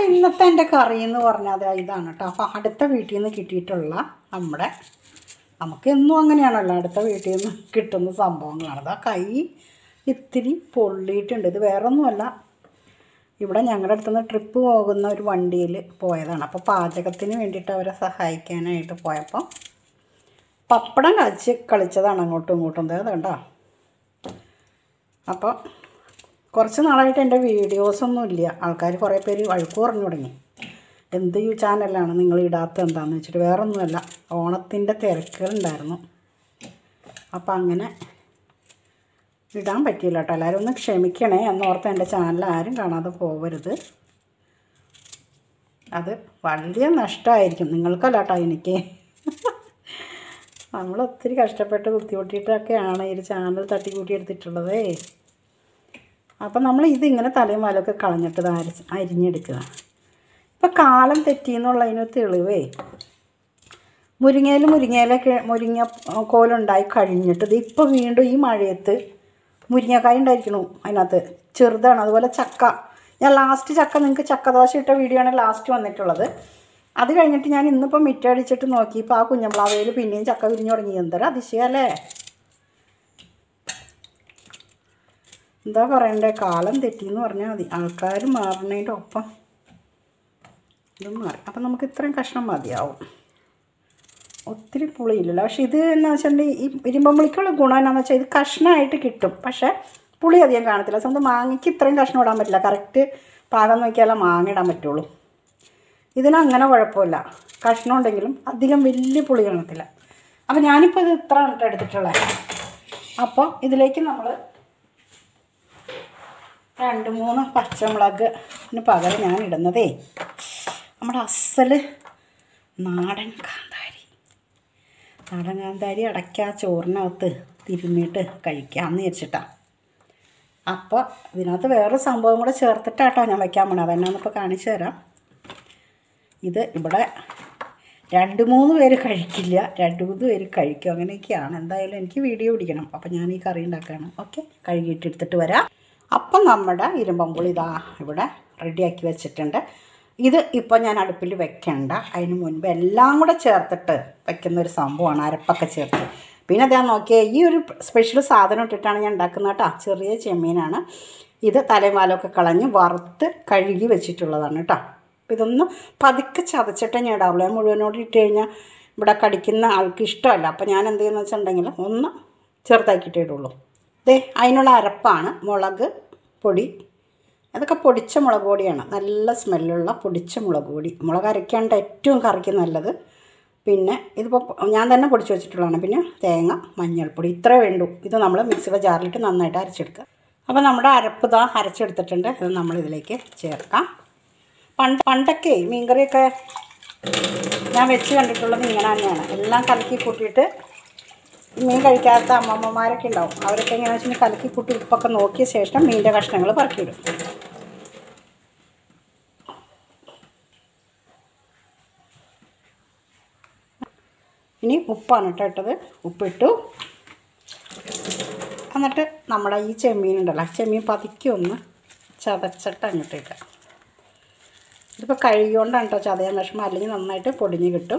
ഇന്നത്തെ എൻ്റെ കറി എന്ന് പറഞ്ഞാൽ ദാ ഇതാണ് കേട്ടോ അപ്പോൾ അടുത്ത വീട്ടിൽ നിന്ന് കിട്ടിയിട്ടുള്ള നമ്മുടെ നമുക്ക് എന്നും അങ്ങനെയാണല്ലോ അടുത്ത വീട്ടിൽ നിന്ന് കിട്ടുന്ന സംഭവങ്ങളാണ് അതാ കൈ ഇത്തിരി പൊള്ളിയിട്ടുണ്ട് ഇത് വേറൊന്നുമല്ല ഇവിടെ ഞങ്ങളുടെ അടുത്തുനിന്ന് ട്രിപ്പ് പോകുന്ന ഒരു വണ്ടിയിൽ പോയതാണ് അപ്പോൾ പാചകത്തിന് വേണ്ടിയിട്ട് അവരെ സഹായിക്കാനായിട്ട് പോയപ്പോൾ പപ്പടം കളിച്ച് കളിച്ചതാണ് അങ്ങോട്ടും ഇങ്ങോട്ടും ദേ കണ്ടോ അപ്പോൾ കുറച്ച് നാളായിട്ട് എൻ്റെ വീഡിയോസൊന്നും ഇല്ല ആൾക്കാർ കുറേ പേര് വഴുക്ക് പറഞ്ഞു തുടങ്ങി എന്ത് ഈ ചാനലാണ് നിങ്ങൾ ഇടാത്ത എന്താണെന്ന് വെച്ചിട്ട് വേറെ ഒന്നുമല്ല ഓണത്തിൻ്റെ തിരക്കുകളുണ്ടായിരുന്നു അപ്പം അങ്ങനെ ഇടാൻ പറ്റിയില്ല കേട്ടോ എല്ലാവരും ഒന്ന് ക്ഷമിക്കണേ എന്നോർത്ത് എൻ്റെ ചാനൽ ആരും കാണാതെ പോകരുത് അത് വലിയ നഷ്ടമായിരിക്കും നിങ്ങൾക്കല്ല കേട്ടോ എനിക്ക് നമ്മൾ ഒത്തിരി കഷ്ടപ്പെട്ട് ബുദ്ധിമുട്ടിയിട്ടൊക്കെയാണ് ഈ ഒരു ചാനൽ തട്ടിക്കൂട്ടി എടുത്തിട്ടുള്ളതേ അപ്പം നമ്മൾ ഇതിങ്ങനെ തലയും വാലൊക്കെ കളഞ്ഞിട്ട് ഇത് അരി അരിഞ്ഞെടുക്കുക ഇപ്പം കാലം തെറ്റിയെന്നുള്ളതിന് തെളിവേ മുരിങ്ങയിൽ മുരിങ്ങയിലൊക്കെ മുരിങ്ങ കോലുണ്ടായി കഴിഞ്ഞിട്ട് ഇത് ഇപ്പോൾ വീണ്ടും ഈ മഴയത്ത് മുരിങ്ങക്കായ ഉണ്ടായിരിക്കണു അതിനകത്ത് ചെറുതാണ് അതുപോലെ ചക്ക ഞാൻ ലാസ്റ്റ് ചക്ക നിങ്ങൾക്ക് ചക്കദോശ ഇട്ട വീഡിയോ ആണ് ലാസ്റ്റ് വന്നിട്ടുള്ളത് അത് കഴിഞ്ഞിട്ട് ഞാൻ ഇന്നിപ്പോൾ മിറ്റടിച്ചിട്ട് നോക്കിയപ്പോൾ ആ കുഞ്ഞമ്പ്ലാവയിൽ പിന്നെയും ചക്ക വിരിഞ്ഞു തുടങ്ങി എന്തരം അതിശയല്ലേ എന്താ പറയണ്ടേ കാലം തെറ്റിയെന്ന് പറഞ്ഞാൽ മതി ആൾക്കാർ മാറുന്നതിൻ്റെ ഒപ്പം ഇതും മാറി അപ്പം നമുക്ക് ഇത്രയും കഷ്ണം മതിയാവും ഒത്തിരി പുളിയില്ലല്ലോ പക്ഷെ ഇത് എന്ന് വെച്ചിട്ടുണ്ടെങ്കിൽ ഈ ഇരുമ്പമ്പുളിക്കുള്ള ഗുണം എന്നാന്ന് വെച്ചാൽ ഇത് കഷ്ണമായിട്ട് കിട്ടും പക്ഷേ പുളി അധികം കാണത്തില്ല സ്വന്തം മാങ്ങയ്ക്ക് ഇത്രയും കഷ്ണം ഇടാൻ പറ്റില്ല കറക്റ്റ് പാകം നോക്കിയാലേ മാങ്ങ ഇടാൻ പറ്റുള്ളൂ ഇതിന് അങ്ങനെ കുഴപ്പമില്ല കഷ്ണം ഉണ്ടെങ്കിലും അധികം വലിയ പുളി കാണത്തില്ല അപ്പം ഞാനിപ്പോൾ ഇത് ഇത്ര ആണ് ട്ടോ എടുത്തിട്ടുള്ളത് അപ്പോൾ ഇതിലേക്ക് നമ്മൾ രണ്ട് മൂന്ന് പച്ചമുളകിന് പകരം ഞാൻ ഇടുന്നതേ നമ്മുടെ അസല് നാടൻ കാന്താരി നാടൻ കാന്താരി അടയ്ക്ക ചോറിനകത്ത് തിരുമ്മിയിട്ട് കഴിക്കാമെന്ന് വിചാരിച്ചിട്ടാണ് അപ്പോൾ ഇതിനകത്ത് വേറൊരു സംഭവം കൂടെ ചേർത്തിട്ടാട്ടോ ഞാൻ വയ്ക്കാൻ പോണത് അതെന്നാന്നിപ്പോൾ കാണിച്ചു തരാം ഇത് ഇവിടെ രണ്ട് മൂന്ന് പേര് കഴിക്കില്ല രണ്ട് മൂന്ന് പേര് കഴിക്കും അങ്ങനെയൊക്കെയാണ് എന്തായാലും എനിക്ക് വീഡിയോ പിടിക്കണം അപ്പം ഞാൻ ഈ കറി ഉണ്ടാക്കുകയാണ് ഓക്കെ കഴുകിയിട്ട് എടുത്തിട്ട് വരാം അപ്പം നമ്മുടെ ഇരുമ്പമ്പുളി ഇതാ ഇവിടെ റെഡിയാക്കി വെച്ചിട്ടുണ്ട് ഇത് ഇപ്പോൾ ഞാൻ അടുപ്പിൽ വെക്കണ്ട അതിന് മുൻപ് എല്ലാം കൂടെ ചേർത്തിട്ട് വെക്കുന്ന ഒരു സംഭവമാണ് അരപ്പൊക്കെ ചേർത്ത് പിന്നെ അതാ നോക്കിയേ ഈ ഒരു സ്പെഷ്യൽ സാധനം ഇട്ടിട്ടാണ് ഞാൻ ഉണ്ടാക്കുന്നത് കേട്ടോ ചെറിയ ചെമ്മീനാണ് ഇത് തലമാലൊക്കെ കളഞ്ഞ് വറുത്ത് കഴുകി വെച്ചിട്ടുള്ളതാണ് കേട്ടോ അപ്പം ഇതൊന്ന് പതുക്കെ ചതച്ചിട്ടേ ഞാൻ ഇടാവുള്ളൂ ഞാൻ മുഴുവനോട് ഇട്ട് കഴിഞ്ഞാൽ ഇവിടെ കടിക്കുന്ന ആൾക്ക് ഇഷ്ടമല്ല അപ്പോൾ ഞാൻ എന്ത് ചെയ്യുന്നത് വെച്ചിട്ടുണ്ടെങ്കിൽ ഒന്ന് ചെറുതാക്കിയിട്ടേ ഇടുള്ളൂ ദേ അതിനുള്ള അരപ്പാണ് മുളക് പൊടി അതൊക്കെ പൊടിച്ച മുളക് പൊടിയാണ് നല്ല സ്മെല്ലുള്ള പൊടിച്ച മുളക് പൊടി മുളക് അരയ്ക്കാണ്ട് ഏറ്റവും കറിക്ക് നല്ലത് പിന്നെ ഇതിപ്പോൾ ഞാൻ തന്നെ പൊടിച്ച് വെച്ചിട്ടുള്ളതാണ് പിന്നെ തേങ്ങ മഞ്ഞൾപ്പൊടി ഇത്രേ വേണ്ടൂ ഇത് നമ്മൾ മിക്സിയുടെ ജാറിലിട്ട് നന്നായിട്ട് അരച്ചെടുക്കുക അപ്പോൾ നമ്മുടെ അരപ്പ് ഇതാ അരച്ചെടുത്തിട്ടുണ്ട് ഇത് നമ്മൾ ഇതിലേക്ക് ചേർക്കാം പണ്ട് പണ്ടൊക്കെ മീൻകറിയൊക്കെ ഞാൻ വെച്ച് കണ്ടിട്ടുള്ളത് ഇങ്ങനെ തന്നെയാണ് എല്ലാം കലക്കി കൂട്ടിയിട്ട് മീൻ കഴിക്കാത്ത അമ്മമ്മമാരൊക്കെ ഉണ്ടാവും അവരൊക്കെ എങ്ങനെയാണെന്ന് വെച്ചാൽ കലക്കി കൂട്ടി ഉപ്പൊക്കെ നോക്കിയ ശേഷം മീനിൻ്റെ കഷ്ണങ്ങൾ പറക്കിയിടും ഇനി ഉപ്പാണ് കേട്ടോ ഇട്ടത് ഉപ്പിട്ടു എന്നിട്ട് നമ്മുടെ ഈ ചെമ്മീൻ ഉണ്ടല്ലോ ചെമ്മീൻ പതുക്കി ഒന്ന് ചതച്ചിട്ട് അങ്ങോട്ട് ഇട്ടാം ഇതിപ്പോൾ കഴുകിക്കൊണ്ടാണ് കേട്ടോ ചതയാൻ വിഷമം അല്ലെങ്കിൽ നന്നായിട്ട് പൊടിഞ്ഞ് കിട്ടും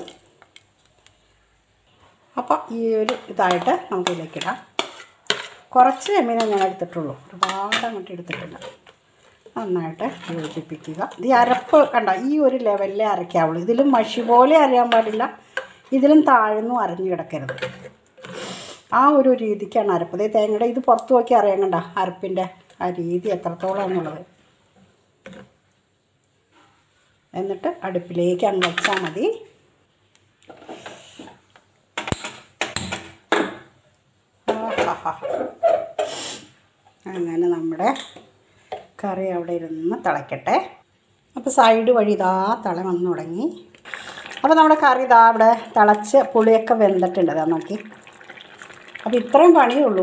അപ്പോൾ ഈ ഒരു ഇതായിട്ട് നമുക്ക് ഇതിലേക്ക് ഇടാം കുറച്ച് ചെമ്മീനെ ഞാൻ എടുത്തിട്ടുള്ളൂ ഒരുപാട് അങ്ങോട്ട് എടുത്തിട്ടില്ല നന്നായിട്ട് യോജിപ്പിക്കുക ഇത് ഈ അരപ്പ് കണ്ട ഈ ഒരു ലെവലിലേ അരയ്ക്കാവുള്ളൂ ഇതിലും മഷി പോലെ അറിയാൻ പാടില്ല ഇതിലും താഴ്ന്നും അരഞ്ഞു കിടക്കരുത് ആ ഒരു രീതിക്കാണ് അരപ്പ് ഇത് തേങ്ങയുടെ ഇത് പുറത്ത് നോക്കി അറിയാൻ കണ്ട അരപ്പിൻ്റെ ആ രീതി എത്രത്തോളാണെന്നുള്ളത് എന്നിട്ട് അടുപ്പിലേക്ക് അങ്ങ് വെച്ചാൽ മതി ആഹാഹാ. അങ്ങനെ നമ്മുടെ കറി അവിടെ ഇരുന്ന് തിളയ്ക്കട്ടെ അപ്പോൾ സൈഡ് വഴി ഇതാ തിള വന്നു തുടങ്ങി അപ്പോൾ നമ്മുടെ കറി ഇതാ അവിടെ തിളച്ച് പുളിയൊക്കെ വെന്തിട്ടുണ്ട് അതാ നോക്കി അപ്പോൾ ഇത്രയും പണിയേ ഉള്ളൂ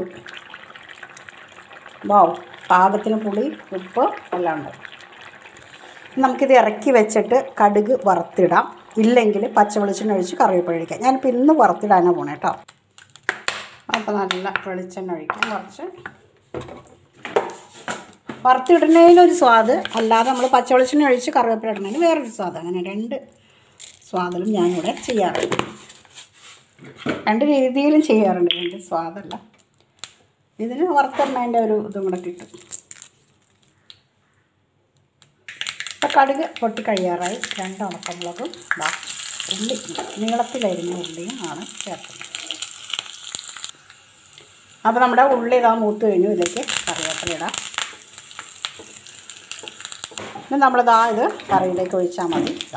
വാവ് പാകത്തിന് പുളി ഉപ്പ് എല്ലാം ഉണ്ട് നമുക്കിത് ഇറക്കി വെച്ചിട്ട് കടുക് വറുത്തിടാം ഇല്ലെങ്കിൽ പച്ച വെളിച്ചെണ്ണ ഒഴിച്ച് കറിവേപ്പില ഒഴിക്കാം ഞാനിപ്പോൾ ഇന്ന് വറുത്തിടാനാണ് പോണേ കേട്ടോ അപ്പോൾ നല്ല വെളിച്ചെണ്ണ ഒഴിക്കാം കുറച്ച് വറുത്തിടുന്നതിനൊരു സ്വാദ് അല്ലാതെ നമ്മൾ പച്ചവെളിച്ചെണ്ണ ഒഴിച്ച് കറിവേപ്പില ഇടുന്നതിന് വേറൊരു സ്വാദ് അങ്ങനെ രണ്ട് സ്വാദിലും ഞാനിവിടെ ചെയ്യാറുണ്ട് രണ്ട് രീതിയിലും ചെയ്യാറുണ്ട് രണ്ട് സ്വാദല്ല ഇതിന് വറുത്തിടുന്നതിൻ്റെ ഒരു ഇതും കൂടെ കിട്ടും ഇപ്പം കടുക് പൊട്ടി കഴിയാറായി രണ്ട് ഉണക്കമുളകും ദാ ഉള്ളി നീളത്തിലരിഞ്ഞ ഉള്ളിയും ആണ് ചേർക്കുന്നത് അപ്പോൾ നമ്മുടെ ഉള്ളി ഇതാ മൂത്ത് കഴിഞ്ഞു ഇതിലേക്ക് കറിവേപ്പില ഇടാം ഇനി നമ്മളിതാ ഇത് കറിയിലേക്ക് ഒഴിച്ചാൽ മതി ഇതാ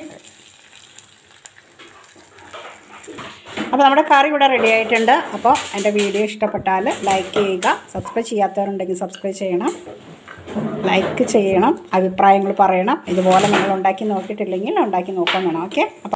അപ്പോൾ നമ്മുടെ കറി ഇവിടെ റെഡി ആയിട്ടുണ്ട് അപ്പോൾ എൻ്റെ വീഡിയോ ഇഷ്ടപ്പെട്ടാൽ ലൈക്ക് ചെയ്യുക സബ്സ്ക്രൈബ് ചെയ്യാത്തവരുണ്ടെങ്കിൽ സബ്സ്ക്രൈബ് ചെയ്യണം ലൈക്ക് ചെയ്യണം അഭിപ്രായങ്ങൾ പറയണം ഇതുപോലെ നിങ്ങൾ ഉണ്ടാക്കി നോക്കിയിട്ടില്ലെങ്കിൽ ഉണ്ടാക്കി നോക്കാൻ വേണം ഓക്കെ അപ്പോൾ